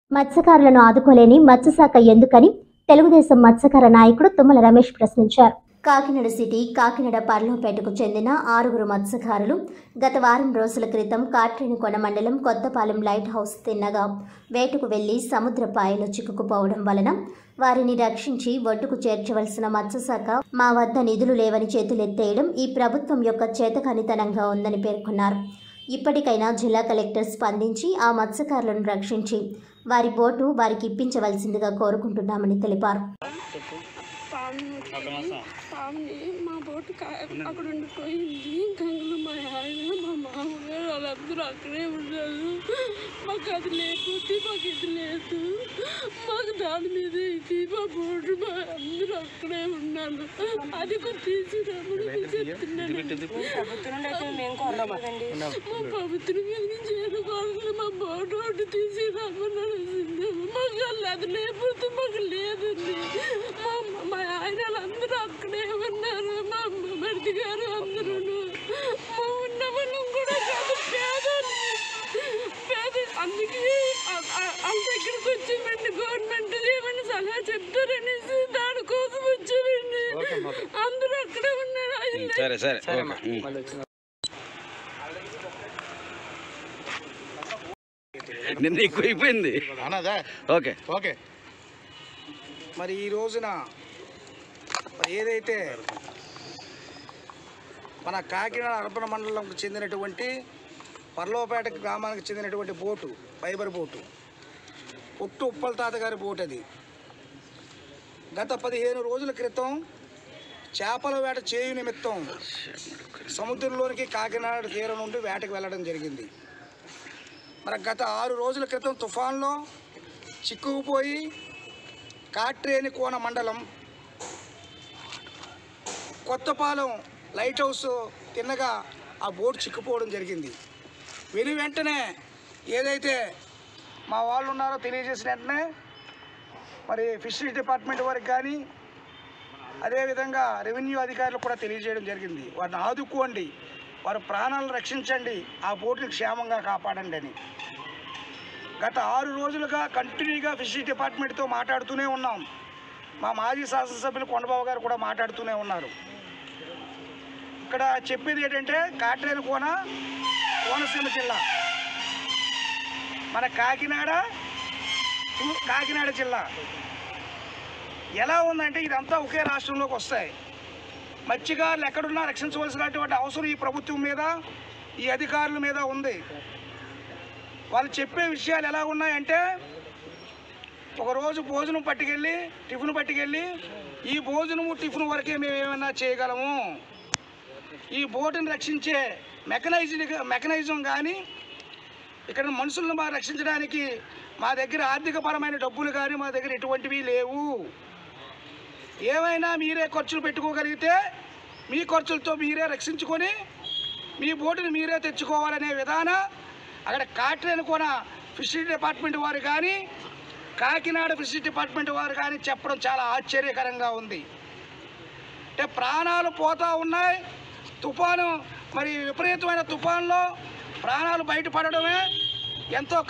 మత్స్యకారులను ఆదుకోలేని మత్స్యశాఖ ఎందుకని తెలుగుదేశం మత్స్యకార నాయకుడు తుమ్మల రమేష్ ప్రశ్నించారు కాకినాడ సిటీ కాకినాడ పర్లోపేటకు చెందిన ఆరుగురు మత్స్యకారులు గత వారం రోజుల క్రితం కాట్రేనికొండ మండలం కొత్తపాలెం లైట్ హౌస్ తిన్నగా వేటకు వెళ్లి సముద్ర పాయలో చిక్కుకుపోవడం వలన వారిని రక్షించి ఒడ్డుకు చేర్చవలసిన మత్స్యశాఖ మా వద్ద నిధులు లేవని చేతులెత్తేయడం ఈ ప్రభుత్వం యొక్క చేతకానితనంగా ఉందని పేర్కొన్నారు ఇప్పటికైనా జిల్లా కలెక్టర్ స్పందించి ఆ మత్స్యకారులను రక్షించి వారి బోటు వారికి ఇప్పించవలసిందిగా కోరుకుంటున్నామని తెలిపారు పాము వచ్చింది. పాముని మా బోటు కా- అక్కడ ఉండిపోయింది గంగలు మా ఆయన మా మామగారు వాళ్ళందరూ అక్కడే ఉన్నారు మాకు అది లేకపోతే మాకు ఇది లేదు మాకు దాని మీద ఇది మా బోటు మా అందరూ అక్కడే ఉన్నారు అది కూడా తీసుకురామని చెప్తున్నాను మా పవిత్ర మీదకి చేరుకోవాలి మా బోటు ఒకటి తీసుకురామని అడుగుతున్నాము మాకు వాళ్ళు అది లేకపోతే మాకు లేదండి మా మా ఆయన వాళ్ళందరూ అక్కడే ఉన్నారు మా అమ్మ మరిది గారు అందరూ మా ఉన్న వాళ్ళం కూడా కాదు పేదలు పేద అందుకే ఆ- ఆ- వాళ్ళ దగ్గరికి వచ్చామండి గవర్నమెంట్ ఏమైనా సలహా చెప్తారనేసి దానికోసం వచ్చామండి అందరూ అక్కడే ఉన్నారు ఆయన సరే సరే ఓకే. ఉమ్. నిన్న ఎక్కువైపోయింది అన్నదా ఓకే ఓకే మరి ఈ రోజున మరి ఏదైతే మన కాకినాడ అర్బన్ మండలంకు చెందినటువంటి పర్లోపేట గ్రామానికి చెందినటువంటి బోటు ఫైబర్ బోటు ఉట్టు ఉప్పల తాత గారి బోట్ అది గత పదిహేను రోజుల క్రితం చేపల వేట చేయు నిమిత్తం సముద్రంలోనికి కాకినాడ తీరం నుండి వేటకు వెళ్ళడం జరిగింది మరి గత ఆరు రోజుల క్రితం తుఫాన్లో చిక్కుకుపోయి కాట్రేని కోన మండలం కొత్తపాలెం లైట్ హౌస్ తిన్నగా ఆ బోటు చిక్కుపోవడం జరిగింది వెను వెంటనే ఏదైతే మా వాళ్ళు ఉన్నారో తెలియజేసిన వెంటనే మరి ఫిషరీస్ డిపార్ట్మెంట్ వారికి కానీ అదేవిధంగా రెవెన్యూ అధికారులు కూడా తెలియజేయడం జరిగింది వారిని ఆదుకోండి వారి ప్రాణాలను రక్షించండి ఆ బోటుని క్షేమంగా కాపాడండి అని గత ఆరు రోజులుగా కంటిన్యూగా ఫిషరీస్ డిపార్ట్మెంట్తో మాట్లాడుతూనే ఉన్నాం మా మాజీ శాసనసభ్యులు కొండబాబు గారు కూడా మాట్లాడుతూనే ఉన్నారు ఇక్కడ చెప్పేది ఏంటంటే కాట్రేని కోన కోనసీమ జిల్లా మన కాకినాడ తూ- కాకినాడ జిల్లా ఎలా ఉందంటే ఇదంతా ఒకే రాష్ట్రంలోకి వస్తాయి మత్స్యకారులు ఎక్కడున్నా రక్షించవలసినటువంటి అవసరం ఈ ప్రభుత్వం మీద ఈ అధికారుల మీద ఉంది వాళ్ళు చెప్పే విషయాలు ఎలా ఉన్నాయంటే ఒకరోజు భోజనం పట్టుకెళ్ళి టిఫిన్ పట్టుకెళ్ళి ఈ భోజనము టిఫిన్ వరకే మేము ఏమైనా చేయగలము ఈ బోటుని రక్షించే మెకనైజ్డ్ మెకనైజం కానీ ఇక్కడ మనుషులను మా రక్షించడానికి మా దగ్గర ఆర్థికపరమైన డబ్బులు కానీ మా దగ్గర ఎటువంటివి లేవు ఏమైనా మీరే ఖర్చులు పెట్టుకోగలిగితే మీ ఖర్చులతో మీరే రక్షించుకొని మీ బోటుని మీరే తెచ్చుకోవాలనే విధాన అక్కడ కాట్రేని కొన ఫిషరీ డిపార్ట్మెంట్ వారు కానీ కాకినాడ ఫిషరీ డిపార్ట్మెంట్ వారు కానీ చెప్పడం చాలా ఆశ్చర్యకరంగా ఉంది అంటే ప్రాణాలు పోతా ఉన్నాయి తుఫాను మరి విపరీతమైన తుఫాన్లో ప్రాణాలు బయటపడడమే ఎంతో